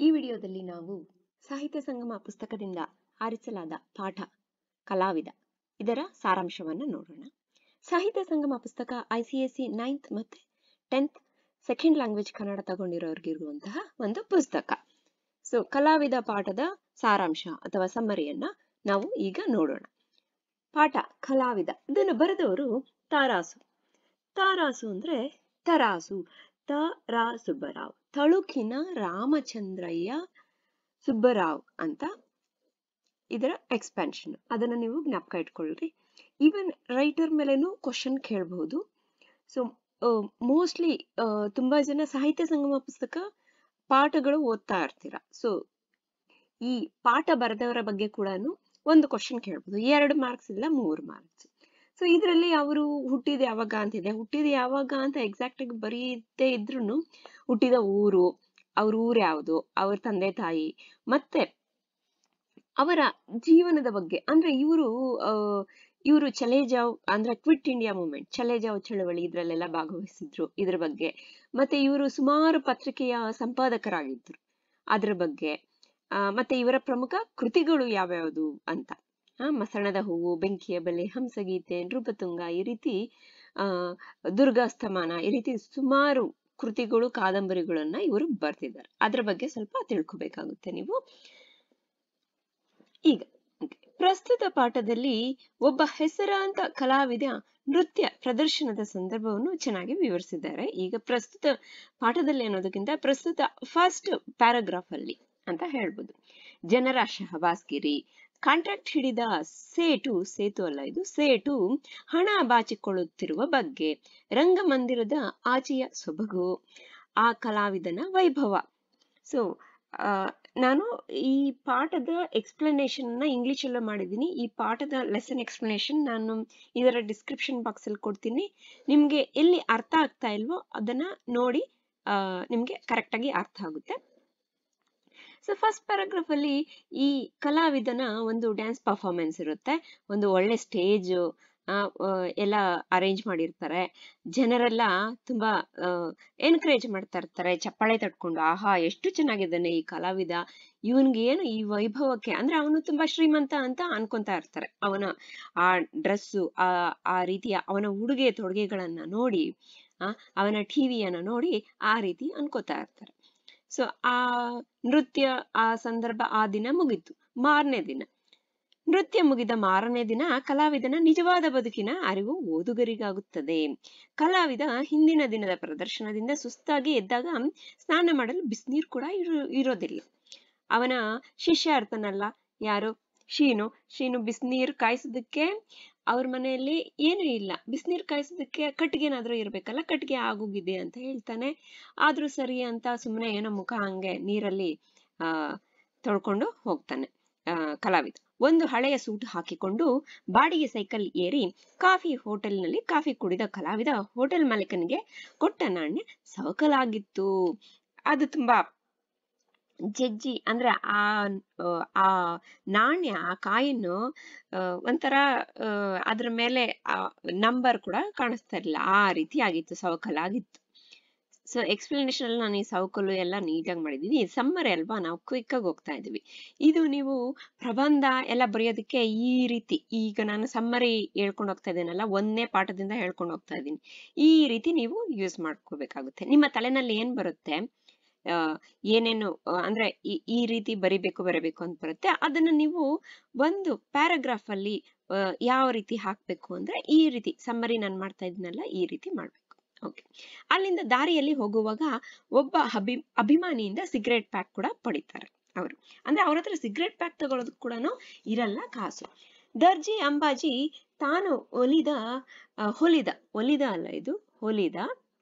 ವಿಡಿಯೋದಲ್ಲಿ ನಾವು ಸಾಹಿತ್ಯ ಸಂಗಮ ಪುಸ್ತಕದಿಂದ ಆರಿಸಲಾದ ಪಾಠ ಕಲಾವಿದ ಇದರ ಸಾರಾಂಶವನ್ನು ನೋಡೋಣ ಸಾಹಿತ್ಯ ಸಂಗಮ ಪುಸ್ತಕ ಐಸಿಎಸ್ಸಿ ನೈನ್ತ್ ಮತ್ತೆ ಟೆಂತ್ ಸೆಕೆಂಡ್ ಲ್ಯಾಂಗ್ವೇಜ್ ಕನ್ನಡ ತಗೊಂಡಿರೋರ್ಗಿರುವಂತಹ ಒಂದು ಪುಸ್ತಕ ಸೊ ಕಲಾವಿದ ಪಾಠದ ಸಾರಾಂಶ ಅಥವಾ ಸಮ್ಮರಿಯನ್ನ ನಾವು ಈಗ ನೋಡೋಣ ಪಾಠ ಕಲಾವಿದ ಇದನ್ನು ಬರೆದವರು ತಾರಾಸು ತಾರಾಸು ಅಂದ್ರೆ ತರಾಸು ತ ರಾ ಸುಬ್ಬರಾವ್ ತಳುಕಿನ ರಾಮಚಂದ್ರಯ್ಯ ಸುಬ್ಬರಾವ್ ಅಂತ ಇದರ ಎಕ್ಸ್ಪ್ಯಾನ್ಷನ್ ಅದನ್ನ ನೀವು ಜ್ಞಾಪಕ ಇಟ್ಕೊಳ್ರಿ ಈವನ್ ರೈಟರ್ ಮೇಲೇನು ಕ್ವಶನ್ ಕೇಳಬಹುದು ಸೊ ಮೋಸ್ಟ್ಲಿ ತುಂಬಾ ಜನ ಸಾಹಿತ್ಯ ಸಂಗಮ ಪುಸ್ತಕ ಪಾಠಗಳು ಓದ್ತಾ ಇರ್ತೀರ ಸೊ ಈ ಪಾಠ ಬರೆದವರ ಬಗ್ಗೆ ಕೂಡ ಒಂದು ಕ್ವಶನ್ ಕೇಳ್ಬೋದು ಎರಡು ಮಾರ್ಕ್ಸ್ ಇಲ್ಲ ಮೂರು ಮಾರ್ಕ್ಸ್ ಸೊ ಇದರಲ್ಲಿ ಅವರು ಹುಟ್ಟಿದ ಯಾವಾಗ ಅಂತಿದೆ ಹುಟ್ಟಿದ ಯಾವಾಗ ಅಂತ ಎಕ್ಸಾಕ್ಟ್ ಆಗಿ ಬರೀದೇ ಇದ್ರು ಹುಟ್ಟಿದ ಊರು ಅವ್ರ ಊರು ಯಾವುದು ಅವ್ರ ತಂದೆ ತಾಯಿ ಮತ್ತೆ ಅವರ ಜೀವನದ ಬಗ್ಗೆ ಅಂದ್ರೆ ಇವರು ಇವರು ಚಲೇಜಾವ್ ಅಂದ್ರೆ ಕ್ವಿಟ್ ಇಂಡಿಯಾ ಮೂವ್ಮೆಂಟ್ ಚಲೇಜಾವ್ ಚಳವಳಿ ಇದ್ರಲ್ಲೆಲ್ಲ ಭಾಗವಹಿಸಿದ್ರು ಇದ್ರ ಬಗ್ಗೆ ಮತ್ತೆ ಇವರು ಸುಮಾರು ಪತ್ರಿಕೆಯ ಸಂಪಾದಕರಾಗಿದ್ರು ಅದ್ರ ಬಗ್ಗೆ ಆ ಮತ್ತೆ ಇವರ ಪ್ರಮುಖ ಕೃತಿಗಳು ಯಾವ್ಯಾವುದು ಅಂತ ಆ ಮಸಣದ ಹೂವು ಬೆಂಕಿಯ ಬೆಲೆ ಹಂಸಗೀತೆ ನೃಪತುಂಗ ಈ ರೀತಿ ಆ ದುರ್ಗಾಸ್ತಮಾನ ಈ ರೀತಿ ಸುಮಾರು ಕೃತಿಗಳು ಕಾದಂಬರಿಗಳನ್ನ ಇವರು ಬರ್ತಿದ್ದಾರೆ ಅದ್ರ ಬಗ್ಗೆ ಸ್ವಲ್ಪ ತಿಳ್ಕೊಬೇಕಾಗುತ್ತೆ ನೀವು ಈಗ ಪ್ರಸ್ತುತ ಪಾಠದಲ್ಲಿ ಒಬ್ಬ ಹೆಸರಾಂತ ಕಲಾವಿದ ನೃತ್ಯ ಪ್ರದರ್ಶನದ ಸಂದರ್ಭವನ್ನು ಚೆನ್ನಾಗಿ ವಿವರಿಸಿದ್ದಾರೆ ಈಗ ಪ್ರಸ್ತುತ ಪಾಠದಲ್ಲಿ ಅನ್ನೋದಕ್ಕಿಂತ ಪ್ರಸ್ತುತ ಫಸ್ಟ್ ಪ್ಯಾರಾಗ್ರಾಫ್ ಅಲ್ಲಿ ಅಂತ ಹೇಳ್ಬೋದು ಜನರ ಶಹಬಾಸ್ಗಿರಿ ಕಾಂಟ್ರಾಕ್ಟ್ ಹಿಡಿದ ಸೇಟು ಸೇತು ಅಲ್ಲ ಇದು ಸೇಟು ಹಣ ಬಾಚಿಕೊಳ್ಳುತ್ತಿರುವ ಬಗ್ಗೆ ರಂಗಮಂದಿರದ ಆಚೆಯ ಸೊಬಗು ಆ ಕಲಾವಿದನ ವೈಭವ ಸೊ ನಾನು ಈ ಪಾಠದ ಎಕ್ಸ್ಪ್ಲನೇಷನ್ ನ ಇಂಗ್ಲಿಷ್ ಅಲ್ಲೂ ಮಾಡಿದ್ದೀನಿ ಈ ಪಾಠದ ಲೆಸನ್ ಎಕ್ಸ್ಪ್ಲನೇಷನ್ ನಾನು ಇದರ ಡಿಸ್ಕ್ರಿಪ್ಷನ್ ಬಾಕ್ಸ್ ಅಲ್ಲಿ ಕೊಡ್ತೀನಿ ನಿಮ್ಗೆ ಎಲ್ಲಿ ಅರ್ಥ ಆಗ್ತಾ ಇಲ್ವೋ ಅದನ್ನ ನೋಡಿ ನಿಮ್ಗೆ ಕರೆಕ್ಟ್ ಆಗಿ ಅರ್ಥ ಆಗುತ್ತೆ ಸೊ ಫಸ್ಟ್ ಪ್ಯಾರಾಗ್ರಾಫ್ ಅಲ್ಲಿ ಈ ಕಲಾವಿದನ ಒಂದು ಡ್ಯಾನ್ಸ್ ಪರ್ಫಾರ್ಮೆನ್ಸ್ ಇರುತ್ತೆ ಒಂದು ಒಳ್ಳೆ ಸ್ಟೇಜ್ ಎಲ್ಲ ಅರೇಂಜ್ ಮಾಡಿರ್ತಾರೆ ಜನರೆಲ್ಲ ತುಂಬಾ ಎನ್ಕರೇಜ್ ಮಾಡ್ತಾ ಇರ್ತಾರೆ ಚಪ್ಪಾಳೆ ತಟ್ಕೊಂಡು ಆಹಾ ಎಷ್ಟು ಚೆನ್ನಾಗಿದ್ದಾನೆ ಈ ಕಲಾವಿದ ಇವನ್ಗೆ ಏನು ಈ ವೈಭವಕ್ಕೆ ಅಂದ್ರೆ ಅವನು ತುಂಬಾ ಶ್ರೀಮಂತ ಅಂತ ಅನ್ಕೊಂತಾ ಇರ್ತಾರೆ ಅವನ ಆ ಡ್ರೆಸ್ಸು ಆ ಆ ರೀತಿಯ ಅವನ ಉಡುಗೆ ತೊಡುಗೆಗಳನ್ನ ನೋಡಿ ಆ ಅವನ ಟಿವಿಯನ್ನ ನೋಡಿ ಆ ರೀತಿ ಅನ್ಕೋತಾ ಇರ್ತಾರೆ ಸೊ ಆ ನೃತ್ಯ ಆ ಸಂದರ್ಭ ಆ ದಿನ ಮುಗೀತು ಮಾರನೇ ದಿನ ನೃತ್ಯ ಮುಗಿದ ಮಾರನೇ ದಿನ ಕಲಾವಿದನ ನಿಜವಾದ ಬದುಕಿನ ಅರಿವು ಓದುಗರಿಗಾಗುತ್ತದೆ ಕಲಾವಿದ ಹಿಂದಿನ ದಿನದ ಪ್ರದರ್ಶನದಿಂದ ಸುಸ್ತಾಗಿ ಎದ್ದಾಗ ಸ್ನಾನ ಮಾಡಲು ಬಿಸಿನೀರು ಕೂಡ ಇರೋ ಇರೋದಿಲ್ಲ ಅವನ ಶಿಷ್ಯಾರ್ಥನಲ್ಲ ಯಾರು ಶೀನು ಶೀನು ಬಿಸಿನೀರು ಕಾಯಿಸೋದಕ್ಕೆ ಅವ್ರ ಮನೆಯಲ್ಲಿ ಏನು ಇಲ್ಲ ಬಿಸಿನೀರು ಕಾಯಿಸೋದಕ್ಕೆ ಕಟ್ಟಿಗೆ ಏನಾದ್ರೂ ಇರ್ಬೇಕಲ್ಲ ಕಟ್ಟಿಗೆ ಆಗೋಗಿದೆ ಅಂತ ಹೇಳ್ತಾನೆ ಆದ್ರೂ ಸರಿ ಅಂತ ಸುಮ್ಮನೆ ಏನೋ ಮುಖ ಹಂಗೆ ನೀರಲ್ಲಿ ಆ ತೊಳ್ಕೊಂಡು ಹೋಗ್ತಾನೆ ಆ ಕಲಾವಿದ ಒಂದು ಹಳೆಯ ಸೂಟ್ ಹಾಕಿಕೊಂಡು ಬಾಡಿಗೆ ಸೈಕಲ್ ಏರಿ ಕಾಫಿ ಹೋಟೆಲ್ನಲ್ಲಿ ಕಾಫಿ ಕುಡಿದ ಕಲಾವಿದ ಹೋಟೆಲ್ ಮಾಲೀಕನಿಗೆ ಕೊಟ್ಟ ನಾಣ್ಯ ಸವಕಲಾಗಿತ್ತು ಅದು ತುಂಬಾ ಜಜ್ಜಿ ಅಂದ್ರೆ ಆ ಆ ನಾಣ್ಯ ಆ ಕಾಯಿನ್ನು ಒಂಥರ ಅದ್ರ ಮೇಲೆ ನಂಬರ್ ಕೂಡ ಕಾಣಿಸ್ತಾ ಇರಲಿಲ್ಲ ಆ ರೀತಿ ಆಗಿತ್ತು ಸವಕಲಾಗಿತ್ತು ಸೊ ಎಕ್ಸ್ಪ್ಲನೇಷನ್ ಅಲ್ಲಿ ನಾನು ಈ ಸವಕಲು ಎಲ್ಲ ನೀಟಾಗಿ ಮಾಡಿದೀನಿ ಸಮ್ಮರಿ ಅಲ್ವಾ ನಾವು ಕ್ವಿಕ್ ಆಗಿ ಹೋಗ್ತಾ ಇದೀವಿ ಇದು ನೀವು ಪ್ರಬಂಧ ಎಲ್ಲ ಬರೆಯೋದಕ್ಕೆ ಈ ರೀತಿ ಈಗ ನಾನು ಸಮ್ಮರಿ ಹೇಳ್ಕೊಂಡು ಹೋಗ್ತಾ ಇದ್ದೀನಲ್ಲ ಒಂದನೇ ಪಾಠದಿಂದ ಹೇಳ್ಕೊಂಡು ಹೋಗ್ತಾ ಇದ್ದೀನಿ ಈ ರೀತಿ ನೀವು ಯೂಸ್ ಮಾಡ್ಕೋಬೇಕಾಗುತ್ತೆ ನಿಮ್ಮ ತಲೆನಲ್ಲಿ ಏನ್ ಬರುತ್ತೆ ಏನೇನು ಅಂದ್ರೆ ಈ ರೀತಿ ಬರಿಬೇಕು ಬರಬೇಕು ಅಂತ ಬರುತ್ತೆ ಅದನ್ನ ನೀವು ಒಂದು ಪ್ಯಾರಾಗ್ರಾಫ್ ಅಲ್ಲಿ ಯಾವ ರೀತಿ ಹಾಕ್ಬೇಕು ಅಂದ್ರೆ ಈ ರೀತಿ ಸಮ್ಮರಿ ನಾನು ಮಾಡ್ತಾ ಇದ್ನಲ್ಲ ಈ ರೀತಿ ಮಾಡ್ಬೇಕು ಓಕೆ ಅಲ್ಲಿಂದ ದಾರಿಯಲ್ಲಿ ಹೋಗುವಾಗ ಒಬ್ಬ ಅಭಿ ಅಭಿಮಾನಿಯಿಂದ ಸಿಗರೇಟ್ ಪ್ಯಾಕ್ ಕೂಡ ಪಡಿತಾರೆ ಅವರು ಅಂದ್ರೆ ಅವ್ರ ಹತ್ರ ಸಿಗರೇಟ್ ಪ್ಯಾಕ್ ತಗೊಳೋದಕ್ಕೆ ಕೂಡ ಇರಲ್ಲ ಕಾಸು ದರ್ಜಿ ಅಂಬಾಜಿ ತಾನು ಒಲಿದ ಹೊಲಿದ ಒಲಿದ ಅಲ್ಲ ಇದು ಹೊಲಿದ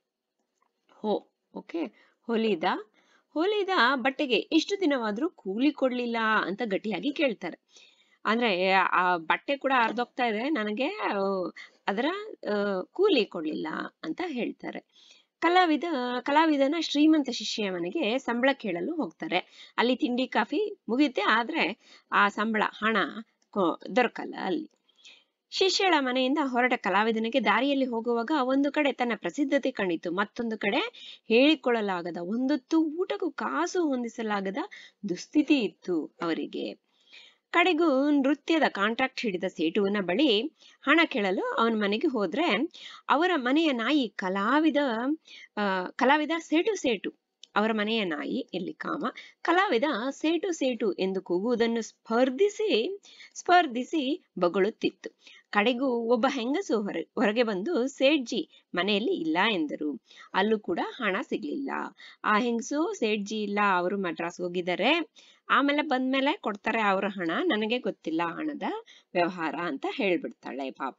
ಹೋ ಓಕೆ ಹೊಲಿದ ಹೊಲಿದ ಬಟ್ಟೆಗೆ ಎಷ್ಟು ದಿನವಾದ್ರೂ ಕೂಲಿ ಕೊಡ್ಲಿಲ್ಲ ಅಂತ ಗಟ್ಟಿಯಾಗಿ ಕೇಳ್ತಾರೆ ಅಂದ್ರೆ ಆ ಬಟ್ಟೆ ಕೂಡ ಅರ್ಧೋಗ್ತಾ ಇದೆ ನನಗೆ ಅದರ ಕೂಲಿ ಕೊಡ್ಲಿಲ್ಲ ಅಂತ ಹೇಳ್ತಾರೆ ಕಲಾವಿದ ಕಲಾವಿದನ ಶ್ರೀಮಂತ ಶಿಷ್ಯ ಮನೆಗೆ ಸಂಬಳ ಕೇಳಲು ಹೋಗ್ತಾರೆ ಅಲ್ಲಿ ತಿಂಡಿ ಕಾಫಿ ಮುಗಿಯುತ್ತೆ ಆದ್ರೆ ಆ ಸಂಬಳ ಹಣ ದೊರಕಲ್ಲ ಅಲ್ಲಿ ಶಿಷ್ಯಳ ಮನೆಯಿಂದ ಹೊರಟ ಕಲಾವಿದನಿಗೆ ದಾರಿಯಲ್ಲಿ ಹೋಗುವಾಗ ಒಂದು ಕಡೆ ತನ್ನ ಪ್ರಸಿದ್ಧತೆ ಕಂಡಿತು ಮತ್ತೊಂದು ಕಡೆ ಹೇಳಿಕೊಳ್ಳಲಾಗದ ಒಂದೊತ್ತು ಊಟಕ್ಕೂ ಕಾಸು ಹೊಂದಿಸಲಾಗದ ದುಸ್ಥಿತಿ ಇತ್ತು ಅವರಿಗೆ ಕಡೆಗೂ ನೃತ್ಯದ ಕಾಂಟ್ರಾಕ್ಟ್ ಹಿಡಿದ ಸೇಟುವಿನ ಬಳಿ ಹಣ ಕೇಳಲು ಅವನ ಮನೆಗೆ ಹೋದ್ರೆ ಅವರ ಮನೆಯ ನಾಯಿ ಕಲಾವಿದ ಆ ಕಲಾವಿದ ಸೇಟು ಸೇಟು ಅವರ ಮನೆಯ ನಾಯಿ ಇಲ್ಲಿ ಕಾಮ ಕಲಾವಿದ ಸೇಟು ಸೇಟು ಎಂದು ಕೂಗುವುದನ್ನು ಸ್ಪರ್ಧಿಸಿ ಸ್ಪರ್ಧಿಸಿ ಬಗಳುತ್ತಿತ್ತು ಕಡೆಗೂ ಒಬ್ಬ ಹೆಂಗಸು ಹೊರ ಹೊರಗೆ ಬಂದು ಸೇಠ್ಜಿ ಮನೆಯಲ್ಲಿ ಇಲ್ಲ ಎಂದರು ಅಲ್ಲೂ ಕೂಡ ಹಣ ಸಿಗ್ಲಿಲ್ಲ ಆ ಹೆಂಗಸು ಸೇಠ್ಜಿ ಇಲ್ಲ ಅವರು ಮಡ್ರಾಸ್ ಹೋಗಿದ್ದಾರೆ ಆಮೇಲೆ ಬಂದ್ಮೇಲೆ ಕೊಡ್ತಾರೆ ಅವ್ರ ಹಣ ನನಗೆ ಗೊತ್ತಿಲ್ಲ ಹಣದ ವ್ಯವಹಾರ ಅಂತ ಹೇಳ್ಬಿಡ್ತಾಳೆ ಪಾಪ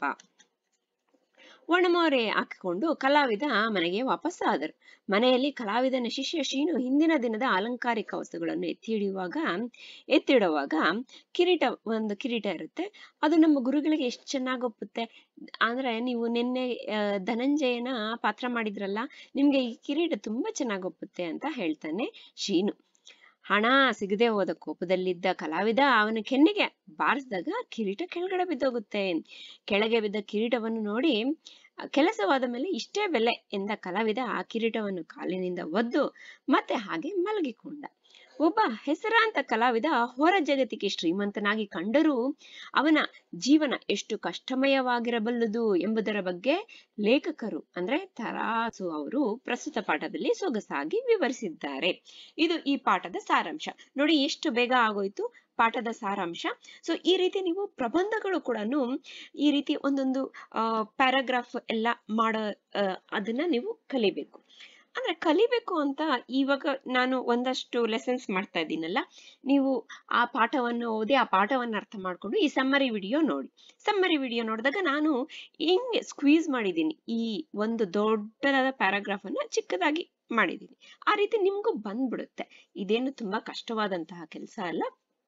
ಒಣಮೋರೆ ಹಾಕಿಕೊಂಡು ಕಲಾವಿದ ಮನೆಗೆ ವಾಪಸ್ ಆದರು ಮನೆಯಲ್ಲಿ ಕಲಾವಿದನ ಶಿಷ್ಯ ಶೀನು ಹಿಂದಿನ ದಿನದ ಅಲಂಕಾರಿಕ ವಸ್ತುಗಳನ್ನು ಎತ್ತಿ ಹಿಡಿಯುವಾಗ ಎತ್ತಿಡುವಾಗ ಕಿರೀಟ ಒಂದು ಕಿರೀಟ ಇರುತ್ತೆ ಅದು ನಮ್ಮ ಗುರುಗಳಿಗೆ ಎಷ್ಟು ಚೆನ್ನಾಗಿ ಒಪ್ಪುತ್ತೆ ಅಂದ್ರೆ ನೀವು ನಿನ್ನೆ ಆ, ಧನಂಜಯನ ಪಾತ್ರ ಮಾಡಿದ್ರಲ್ಲ ನಿಮ್ಗೆ ಈ ಕಿರೀಟ ತುಂಬಾ ಚೆನ್ನಾಗಿ ಒಪ್ಪುತ್ತೆ ಅಂತ ಹೇಳ್ತಾನೆ ಶೀನು ಹಣ ಸಿಗದೆ ಹೋದ ಕೋಪದಲ್ಲಿದ್ದ ಕಲಾವಿದ ಅವನ ಕೆನ್ನೆಗೆ ಬಾರಿಸಿದಾಗ ಕಿರೀಟ ಕೆಳಗಡೆ ಬಿದ್ದೋಗುತ್ತೆ ಕೆಳಗೆ ಬಿದ್ದ ಕಿರೀಟವನ್ನು ನೋಡಿ ಕೆಲಸವಾದ ಮೇಲೆ ಇಷ್ಟೇ ಬೆಲೆ ಎಂದ ಕಲಾವಿದ ಆ ಕಿರೀಟವನ್ನು ಕಾಲಿನಿಂದ ಒದ್ದು ಮತ್ತೆ ಹಾಗೆ ಮಲಗಿಕೊಂಡ ಒಬ್ಬ ಹೆಸರಾಂತ ಕಲಾವಿದ ಹೊರ ಜಗತ್ತಿಗೆ ಶ್ರೀಮಂತನಾಗಿ ಕಂಡರೂ ಅವನ ಜೀವನ ಎಷ್ಟು ಕಷ್ಟಮಯವಾಗಿರಬಲ್ಲದು ಎಂಬುದರ ಬಗ್ಗೆ ಲೇಖಕರು ಅಂದ್ರೆ ತರಾಸು ಅವರು ಪ್ರಸ್ತುತ ಪಾಠದಲ್ಲಿ ಸೊಗಸಾಗಿ ವಿವರಿಸಿದ್ದಾರೆ ಇದು ಈ ಪಾಠದ ಸಾರಾಂಶ ನೋಡಿ ಎಷ್ಟು ಬೇಗ ಆಗೋಯ್ತು ಪಾಠದ ಸಾರಾಂಶ ಸೊ ಈ ರೀತಿ ನೀವು ಪ್ರಬಂಧಗಳು ಕೂಡ ಈ ರೀತಿ ಒಂದೊಂದು ಪ್ಯಾರಾಗ್ರಾಫ್ ಎಲ್ಲ ಮಾಡೋ ಆ, ಅದನ್ನ ನೀವು ಕಲಿಬೇಕು ಅಂದ್ರೆ ಕಲಿಬೇಕು ಅಂತ ಇವಾಗ ನಾನು ಒಂದಷ್ಟು ಲೆಸನ್ಸ್ ಮಾಡ್ತಾ ಇದ್ದೀನಲ್ಲ ನೀವು ಆ ಪಾಠವನ್ನು ಓದಿ ಆ ಪಾಠವನ್ನು ಅರ್ಥ ಮಾಡ್ಕೊಂಡು ಈ ಸಮ್ಮರಿ ವಿಡಿಯೋ ನೋಡಿ ಸಮ್ಮರಿ ವಿಡಿಯೋ ನೋಡಿದಾಗ ನಾನು ಹಿಂಗೆ ಸ್ಕ್ವೀಸ್ ಮಾಡಿದ್ದೀನಿ ಈ ಒಂದು ದೊಡ್ಡದಾದ ಪ್ಯಾರಾಗ್ರಾಫ್ ಅನ್ನ ಚಿಕ್ಕದಾಗಿ ಮಾಡಿದ್ದೀನಿ ಆ ರೀತಿ ನಿಮ್ಗೂ ಬಂದ್ಬಿಡುತ್ತೆ ಇದೇನು ತುಂಬಾ ಕಷ್ಟವಾದಂತಹ ಕೆಲಸ ಅಲ್ಲ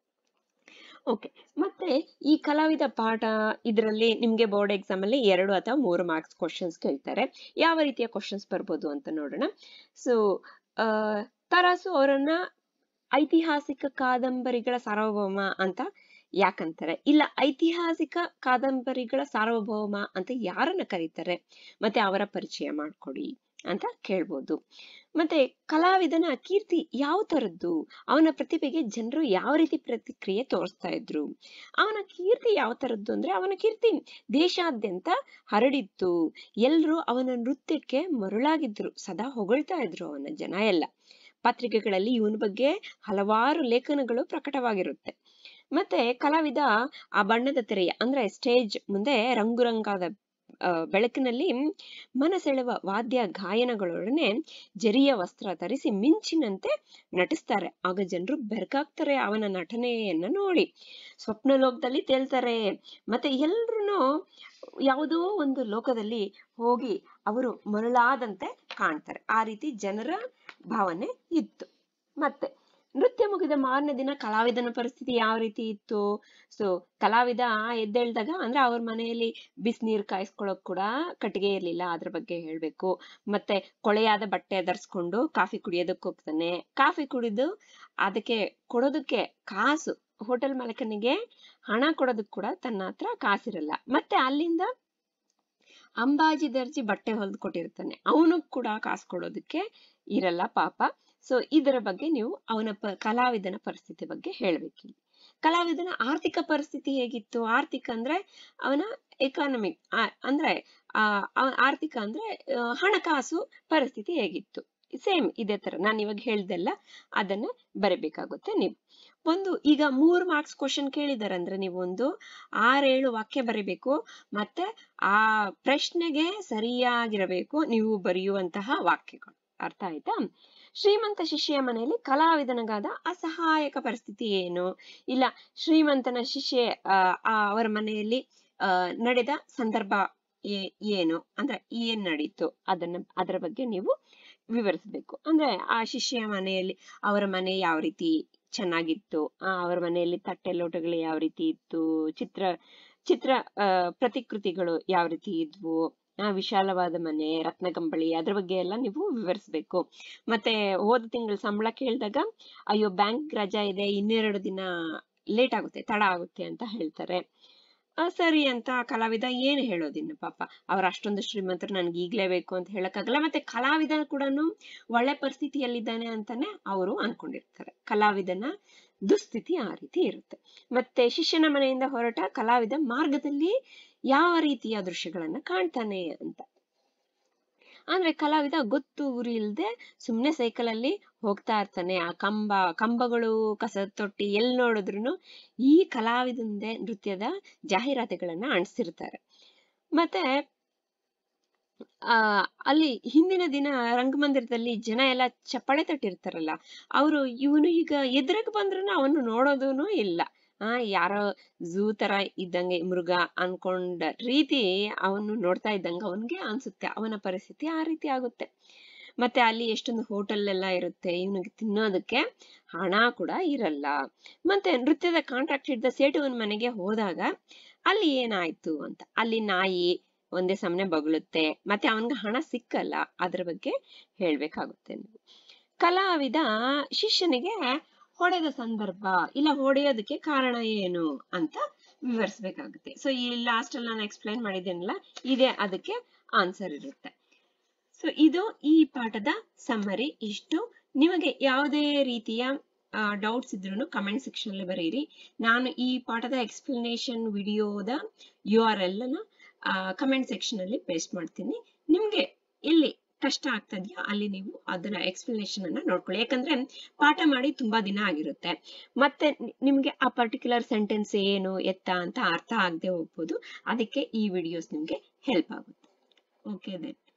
ಓಕೆ ಮತ್ತೆ ಈ ಕಲಾವಿದ ಪಾಠ ಇದರಲ್ಲಿ ನಿಮ್ಗೆ ಬೋರ್ಡ್ ಎಕ್ಸಾಮ್ ಅಲ್ಲಿ ಎರಡು ಅಥವಾ ಮೂರು ಮಾರ್ಕ್ಸ್ ಕ್ವಶನ್ಸ್ ಕೇಳ್ತಾರೆ ಯಾವ ರೀತಿಯ ಕ್ವಶನ್ಸ್ ಬರ್ಬೋದು ಅಂತ ನೋಡೋಣ ಸೊ ತರಾಸು ಅವರನ್ನ ಐತಿಹಾಸಿಕ ಕಾದಂಬರಿಗಳ ಸಾರ್ವಭೌಮ ಅಂತ ಯಾಕಂತಾರೆ ಇಲ್ಲ ಐತಿಹಾಸಿಕ ಕಾದಂಬರಿಗಳ ಸಾರ್ವಭೌಮ ಅಂತ ಯಾರನ್ನ ಕರೀತಾರೆ ಮತ್ತೆ ಅವರ ಪರಿಚಯ ಮಾಡ್ಕೊಡಿ ಅಂತ ಕೇಳ್ಬೋದು ಮತ್ತೆ ಕಲಾವಿದನ ಕೀರ್ತಿ ಯಾವ ತರದ್ದು ಅವನ ಪ್ರತಿಭೆಗೆ ಜನರು ಯಾವ ರೀತಿ ಪ್ರತಿಕ್ರಿಯೆ ತೋರಿಸ್ತಾ ಇದ್ರು ಅವನ ಕೀರ್ತಿ ಯಾವ ತರದ್ದು ಅಂದ್ರೆ ಅವನ ಕೀರ್ತಿ ದೇಶಾದ್ಯಂತ ಹರಡಿತ್ತು ಎಲ್ರು ಅವನ ನೃತ್ಯಕ್ಕೆ ಮರುಳಾಗಿದ್ರು ಸದಾ ಹೊಗಳ್ತಾ ಇದ್ರು ಅವನ ಜನ ಎಲ್ಲ ಪತ್ರಿಕೆಗಳಲ್ಲಿ ಇವನ ಬಗ್ಗೆ ಹಲವಾರು ಲೇಖನಗಳು ಪ್ರಕಟವಾಗಿರುತ್ತೆ ಮತ್ತೆ ಕಲಾವಿದ ಆ ಬಣ್ಣದ ತೆರೆಯ ಅಂದ್ರೆ ಸ್ಟೇಜ್ ಮುಂದೆ ರಂಗುರಂಗಾದ ಆ, ಬೆಳಕಿನಲ್ಲಿ ಮನಸೆಳೆವ ವಾದ್ಯ ಗಾಯನಗಳೊಡನೆ ಜರಿಯ ವಸ್ತ್ರ ಧರಿಸಿ ಮಿಂಚಿನಂತೆ ನಟಿಸ್ತಾರೆ ಆಗ ಜನರು ಬೆರಗಾಗ್ತಾರೆ ಅವನ ನಟನೆಯನ್ನ ನೋಡಿ ಸ್ವಪ್ನ ಲೋಕದಲ್ಲಿ ತೇಲ್ತಾರೆ ಮತ್ತೆ ಎಲ್ರು ಯಾವುದೋ ಒಂದು ಲೋಕದಲ್ಲಿ ಹೋಗಿ ಅವರು ಮರಳಾದಂತೆ ಕಾಣ್ತಾರೆ ಆ ರೀತಿ ಜನರ ಭಾವನೆ ಇತ್ತು ಮತ್ತೆ ನೃತ್ಯ ಮುಗಿದ ಮಾರನೇ ದಿನ ಕಲಾವಿದನ ಪರಿಸ್ಥಿತಿ ಯಾವ ರೀತಿ ಇತ್ತು ಸೊ ಕಲಾವಿದ ಎದ್ದೇಳ್ದಾಗ ಅಂದ್ರೆ ಅವ್ರ ಮನೆಯಲ್ಲಿ ಬಿಸಿನೀರು ಕಾಯಿಸ್ಕೊಳ್ಳೋಕ್ ಕೂಡ ಕಟ್ಟಿಗೆ ಇರ್ಲಿಲ್ಲ ಅದ್ರ ಬಗ್ಗೆ ಹೇಳ್ಬೇಕು ಮತ್ತೆ ಕೊಳೆಯಾದ ಬಟ್ಟೆ ಧರಿಸ್ಕೊಂಡು ಕಾಫಿ ಕುಡಿಯೋದಕ್ಕೆ ಹೋಗ್ತಾನೆ ಕಾಫಿ ಕುಡಿದು ಅದಕ್ಕೆ ಕೊಡೋದಕ್ಕೆ ಕಾಸು ಹೋಟೆಲ್ ಮಾಲೀಕನಿಗೆ ಹಣ ಕೊಡೋದಕ್ ಕೂಡ ತನ್ನ ಹತ್ರ ಕಾಸಿರಲ್ಲ ಮತ್ತೆ ಅಲ್ಲಿಂದ ಅಂಬಾಜಿ ದರ್ಜಿ ಬಟ್ಟೆ ಹೊಲ್ದು ಕೊಟ್ಟಿರ್ತಾನೆ ಅವನು ಕೂಡ ಕಾಸು ಕೊಡೋದಕ್ಕೆ ಇರಲ್ಲ ಪಾಪ ಸೊ ಇದರ ಬಗ್ಗೆ ನೀವು ಅವನ ಪ ಕಲಾವಿದನ ಪರಿಸ್ಥಿತಿ ಬಗ್ಗೆ ಹೇಳ್ಬೇಕು ಇಲ್ಲಿ. ಕಲಾವಿದನ ಆರ್ಥಿಕ ಪರಿಸ್ಥಿತಿ ಹೇಗಿತ್ತು ಆರ್ಥಿಕ ಅಂದ್ರೆ ಅವನ ಎಕಾನಮಿಕ್ ಅಂದ್ರೆ ಆ ಅವ- ಆರ್ಥಿಕ ಅಂದ್ರೆ ಆ, ಹಣಕಾಸು ಪರಿಸ್ಥಿತಿ ಹೇಗಿತ್ತು ಸೇಮ್ ಇದೇ ತರ ನಾನು ಇವಾಗ ಹೇಳ್ದೆಲ್ಲ ಅದನ್ನ ಬರೀಬೇಕಾಗುತ್ತೆ ನೀವು ಒಂದು ಈಗ ಮೂರ್ ಮಾರ್ಕ್ಸ್ ಕ್ವಶನ್ ಕೇಳಿದಾರೆ ಅಂದ್ರೆ ನೀವು ಒಂದು ಆರೇಳು ವಾಕ್ಯ ಬರೀಬೇಕು ಮತ್ತೆ ಆ ಪ್ರಶ್ನೆಗೆ ಸರಿಯಾಗಿರಬೇಕು ನೀವು ಬರೆಯುವಂತಹ ವಾಕ್ಯಗಳು ಅರ್ಥ ಆಯ್ತಾ ಶ್ರೀಮಂತ ಶಿಷ್ಯ ಮನೆಯಲ್ಲಿ ಕಲಾವಿದನಿಗಾದ ಅಸಹಾಯಕ ಪರಿಸ್ಥಿತಿ ಏನು ಇಲ್ಲ ಶ್ರೀಮಂತನ ಶಿಷ್ಯ ಆ, ಆ, ಅವರ ಮನೆಯಲ್ಲಿ ಆ, ನಡೆದ ಸಂದರ್ಭ ಏ- ಏನು ಅಂದ್ರೆ ಏನ್ ನಡೀತು ಅದನ್ನ ಅದರ ಬಗ್ಗೆ ನೀವು ವಿವರಿಸಬೇಕು ಅಂದ್ರೆ ಆ ಶಿಷ್ಯ ಮನೆಯಲ್ಲಿ ಅವರ ಮನೆ ಯಾವ ರೀತಿ ಚೆನ್ನಾಗಿತ್ತು ಆ, ಅವರ ಮನೆಯಲ್ಲಿ ತಟ್ಟೆ ಲೋಟಗಳು ಯಾವ ರೀತಿ ಇತ್ತು ಚಿತ್ರ ಚಿತ್ರ ಆ, ಪ್ರತಿಕೃತಿಗಳು ಯಾವ ರೀತಿ ಇದ್ವು ಆ, ವಿಶಾಲವಾದ ಮನೆ ರತ್ನಗಂಬಳಿ ಅದ್ರ ಬಗ್ಗೆ ಎಲ್ಲ ನೀವು ವಿವರಿಸ್ಬೇಕು ಮತ್ತೆ ಹೋದ ತಿಂಗಳು ಸಂಬಳ ಕೇಳಿದಾಗ ಅಯ್ಯೋ ಬ್ಯಾಂಕ್ ರಜಾ ಇದೆ ಇನ್ನೆರಡು ದಿನ ಲೇಟ್ ಆಗುತ್ತೆ ತಡ ಆಗುತ್ತೆ ಅಂತ ಹೇಳ್ತಾರೆ ಆ, ಸರಿ ಅಂತ ಕಲಾವಿದ ಏನು ಹೇಳೋದಿನ್ನು ಪಾಪ ಅವ್ರ ಅಷ್ಟೊಂದು ಶ್ರೀಮಂತರು ನನ್ಗೆ ಈಗ್ಲೇ ಬೇಕು ಅಂತ ಹೇಳಕ್ಕಾಗಲ್ಲ ಮತ್ತೆ ಕಲಾವಿದ ಕೂಡ ಒಳ್ಳೆ ಪರಿಸ್ಥಿತಿಯಲ್ಲಿದ್ದಾನೆ ಅಂತಾನೆ ಅವರು ಅನ್ಕೊಂಡಿರ್ತಾರೆ ಕಲಾವಿದನ ದುಸ್ಥಿತಿ ಆ ರೀತಿ ಇರುತ್ತೆ ಮತ್ತೆ ಶಿಷ್ಯನ ಮನೆಯಿಂದ ಹೊರಟ ಕಲಾವಿದ ಮಾರ್ಗದಲ್ಲಿ ಯಾವ ರೀತಿಯ ದೃಶ್ಯಗಳನ್ನ ಕಾಣ್ತಾನೆ ಅಂತ ಅಂದ್ರೆ ಕಲಾವಿದ ಗೊತ್ತು ಗುರಿ ಇಲ್ದೆ ಸುಮ್ನೆ ಸೈಕಲ್ ಅಲ್ಲಿ ಹೋಗ್ತಾ ಇರ್ತಾನೆ ಆ ಕಂಬ ಕಂಬಗಳು ಕಸದ ತೊಟ್ಟಿ ಎಲ್ಲಿ ನೋಡಿದ್ರು ಈ ಕಲಾವಿದಂದೆ ನೃತ್ಯದ ಜಾಹೀರಾತುಗಳನ್ನ ಅಂಟಿಸಿರ್ತಾರೆ ಮತ್ತೆ ಆ ಅಲ್ಲಿ ಹಿಂದಿನ ದಿನ ರಂಗಮಂದಿರದಲ್ಲಿ ಜನ ಎಲ್ಲ ಚಪ್ಪಾಳೆ ತಟ್ಟಿರ್ತಾರಲ್ಲ ಅವರು ಇವನು ಈಗ ಎದುರಿಗೆ ಬಂದ್ರು ಅವನು ನೋಡೋದೂನು ಇಲ್ಲ ಆ ಯಾರೋ ಝೂ ತರ ಇದ್ದಂಗೆ ಮೃಗ ಅನ್ಕೊಂಡ ರೀತಿ ಅವನು ನೋಡ್ತಾ ಇದ್ದಂಗೆ ಅವನ್ಗೆ ಅನ್ಸುತ್ತೆ ಅವನ ಪರಿಸ್ಥಿತಿ ಆ ರೀತಿ ಆಗುತ್ತೆ ಮತ್ತೆ ಅಲ್ಲಿ ಎಷ್ಟೊಂದು ಹೋಟೆಲ್ ಎಲ್ಲ ಇರುತ್ತೆ ಇವನಿಗೆ ತಿನ್ನೋದಕ್ಕೆ ಹಣ ಕೂಡ ಇರಲ್ಲ ಮತ್ತೆ ನೃತ್ಯದ ಕಾಂಟ್ರಾಕ್ಟ್ ಹಿಡ್ದ ಸೇಟುವನ್ ಮನೆಗೆ ಹೋದಾಗ ಅಲ್ಲಿ ಏನಾಯ್ತು ಅಂತ ಅಲ್ಲಿ ನಾಯಿ ಒಂದೇ ಸಮನೆ ಬಗಳುತ್ತೆ ಮತ್ತೆ ಅವನ್ಗೆ ಹಣ ಸಿಕ್ಕಲ್ಲ ಅದ್ರ ಬಗ್ಗೆ ಹೇಳ್ಬೇಕಾಗುತ್ತೆ ನೀವು ಕಲಾವಿದ ಶಿಷ್ಯನಿಗೆ ಹೊಡೆದ ಸಂದರ್ಭ ಇಲ್ಲ ಹೊಡೆಯೋದಕ್ಕೆ ಕಾರಣ ಏನು ಅಂತ ವಿವರಿಸ್ಬೇಕಾಗುತ್ತೆ ಸೊ ಈ ಲಾಸ್ಟ್ ಅಲ್ಲಿ ನಾನು ಎಕ್ಸ್ಪ್ಲೈನ್ ಮಾಡಿದ್ದೇನಲ್ಲ ಇದೇ ಅದಕ್ಕೆ ಆನ್ಸರ್ ಇರುತ್ತೆ ಸೊ ಇದು ಈ ಪಾಠದ ಸಮ್ಮರಿ ಇಷ್ಟು ನಿಮಗೆ ಯಾವುದೇ ರೀತಿಯ ಡೌಟ್ಸ್ ಇದ್ರೂ ಕಮೆಂಟ್ ಸೆಕ್ಷನ್ ಅಲ್ಲಿ ಬರೀರಿ ನಾನು ಈ ಪಾಠದ ಎಕ್ಸ್ಪ್ಲನೇಷನ್ ವಿಡಿಯೋದ ಯು ಆರ್ ಎಲ್ ಅನ್ನ ಕಮೆಂಟ್ ಸೆಕ್ಷನ್ ಅಲ್ಲಿ ಪೇಸ್ಟ್ ಮಾಡ್ತೀನಿ ನಿಮ್ಗೆ ಎಲ್ಲಿ ಕಷ್ಟ ಆಗ್ತಾ ಇದೆಯೋ ಅಲ್ಲಿ ನೀವು ಅದರ ಎಕ್ಸ್ಪ್ಲನೇಷನ್ ಅನ್ನ ನೋಡ್ಕೊಳ್ಳಿ ಯಾಕಂದ್ರೆ ಪಾಠ ಮಾಡಿ ತುಂಬಾ ದಿನ ಆಗಿರುತ್ತೆ ಮತ್ತೆ ನಿ- ನಿಮ್ಗೆ ಆ ಪರ್ಟಿಕ್ಯುಲರ್ ಸೆಂಟೆನ್ಸ್ ಏನು ಎತ್ತ ಅಂತ ಅರ್ಥ ಆಗದೆ ಹೋಗ್ಬೋದು ಅದಕ್ಕೆ ಈ ವಿಡಿಯೋಸ್ ನಿಮ್ಗೆ ಹೆಲ್ಪ್ ಆಗುತ್ತೆ ಓಕೆ ದೆನ್